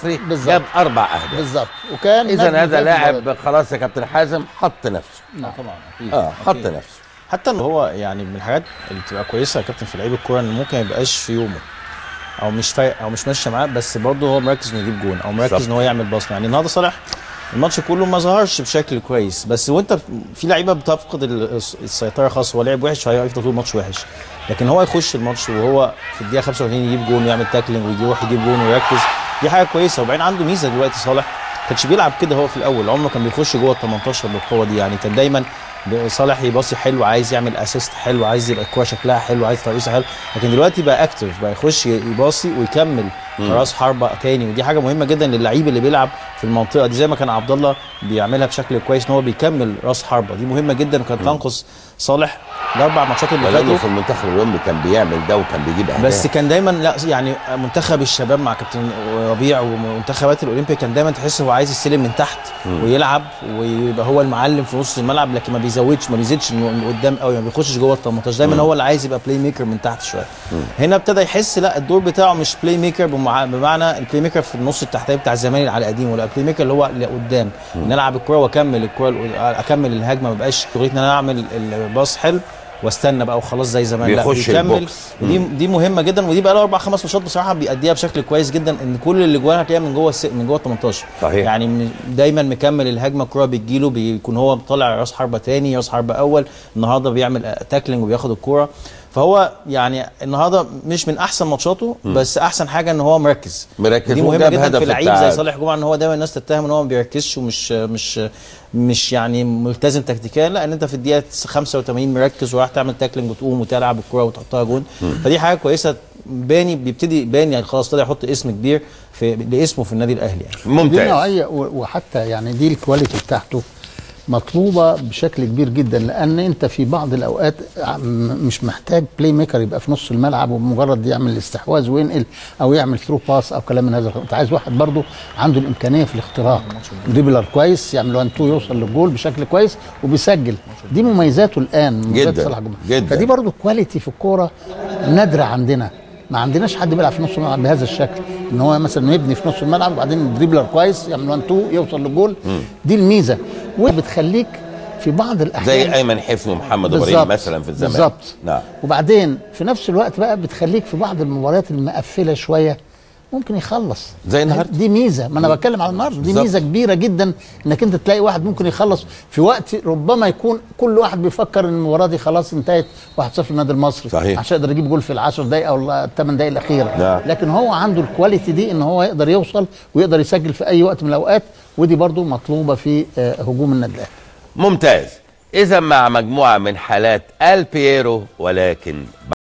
المصري بالظبط. جاب اربع اهداف بالظبط وكان اذا نجم هذا في لاعب المباراة. خلاص يا كابتن حازم حط نفسه نعم. طبعا اكيد اه حط أكيد. نفسه حتى ان هو يعني من الحاجات اللي بتبقى كويسه يا كابتن في لعيب الكوره ان ممكن ما يبقاش في يومه او مش فايق او مش ماشيه معاه بس برضه هو مركز انه يجيب جون او مركز بالظبط. ان هو يعمل بصمه يعني النهارده صالح الماتش كله ما ظهرش بشكل كويس بس وانت في لعيبه بتفقد ال- السيطره خالص هو لعب وحش هيفضل طول الماتش وحش لكن هو يخش الماتش وهو في الدقيقه 35 يجيب جون ويعمل تاكلينج ويروح يجيب جون ويركز دي حاجه كويسه وبعدين عنده ميزه دلوقتي صالح ما كانش بيلعب كده هو في الاول عمره كان بيخش جوه ال 18 بالقوه دي يعني كان دايما ب- صالح يباصي حلو عايز يعمل اسيست حلو عايز يبقى الكوره شكلها حلو عايز ترقيصه حلو لكن دلوقتي بقى اكتف بقى يخش ي- يباصي ويكمل راس حربه تاني ودي حاجه مهمه جدا للعيب اللي بيلعب في المنطقه دي زي ما كان عبد الله بيعملها بشكل كويس ان هو بيكمل راس حربه دي مهمه جدا وكانت تنقص صالح الاربع ماتشات اللي ولانه فاتوا في المنتخب الاولمبي كان بيعمل ده وكان بيجيب اهداف بس كان دايما لا يعني منتخب الشباب مع كابتن ربيع ومنتخبات الاولمبيا كان دايما تحس هو عايز يستلم من تحت ويلعب ويبقى هو المعلم في نص الملعب لكن ما بيزودش ما بيزيدش من من قدام قوي ما بيخشش جوه ال 18 دايما هو اللي عايز يبقى بلاي ميكر من تحت شويه هنا ابتدى يحس لا الدور بتاعه مش بلاي ميكر بمع- بمعنى البلاي ميكر في النص التحتاني بتاع زمان على القديم ولا البلاي ميكر اللي هو اللي قدام ان العب الكوره واكمل الكوره القد- اكمل الهجمه ما بقاش شغلتي ان انا اعمل الباص حلو واستنى بقى وخلاص زي زمان لا بيخش بيكمل البوكس. ودي دي مهمه جدا ودي بقى له اربع خمس ماتشات بصراحه بيأديها بشكل كويس جدا ان كل اللي جواه هتلاقيها من جوه الس... من جوه ال 18 صحيح. يعني م- دايما مكمل الهجمه الكره بتجيله بيكون هو طالع راس حربه تاني راس حربه اول النهارده بيعمل آه، تاكلينج وبياخد الكوره فهو يعني النهارده مش من احسن ماتشاته بس احسن حاجه ان هو مركز مركز دي مهمه وجاب جدا هدف في لعيب التعادل. زي صالح جمعه ان هو دايما الناس تتهم ان هو ما بيركزش ومش مش مش يعني ملتزم تكتيكيا لا ان انت في الدقيقه 85 مركز وراح تعمل تاكلينج وتقوم وتلعب الكره وتحطها جون فدي حاجه كويسه باني بيبتدي باني يعني خلاص طلع يحط اسم كبير في لاسمه في النادي الاهلي يعني دي ممتاز نوعيه و- وحتى يعني دي الكواليتي بتاعته مطلوبه بشكل كبير جدا لان انت في بعض الاوقات ع- م- مش محتاج بلاي ميكر يبقى في نص الملعب ومجرد يعمل الاستحواذ وينقل او يعمل ثرو باس او كلام من هذا القبيل. انت عايز واحد برضه عنده الامكانيه في الاختراق دريبلر كويس يعمل 1 2 يوصل للجول بشكل كويس وبيسجل دي مميزاته الان مميزات جداً، صلاح جمعة. جداً. فدي برضه كواليتي في الكوره نادره عندنا ما عندناش حد بيلعب في نص الملعب بهذا الشكل ان هو مثلا يبني في نص الملعب وبعدين دريبلر كويس يعمل 1 2 يوصل للجول دي الميزه وبتخليك في بعض الاحيان زي ايمن حفني ومحمد ابراهيم بالظبط. مثلا في الزمان بالظبط نعم وبعدين في نفس الوقت بقى بتخليك في بعض المباريات المقفله شويه ممكن يخلص زي النهارده. دي ميزه ما انا بتكلم على النهارده دي بالظبط. ميزه كبيره جدا انك انت تلاقي واحد ممكن يخلص في وقت ربما يكون كل واحد بيفكر ان المباراه دي خلاص انتهت 1-0 للنادي المصري صحيح. عشان يقدر يجيب جول في العشر دقائق او الثمان دقائق الاخيره نعم. لكن هو عنده الكواليتي دي ان هو يقدر يوصل ويقدر يسجل في اي وقت من الاوقات ودي برضو مطلوبه في آه، هجوم النادي الاهلي ممتاز اذا مع مجموعه من حالات البييرو ولكن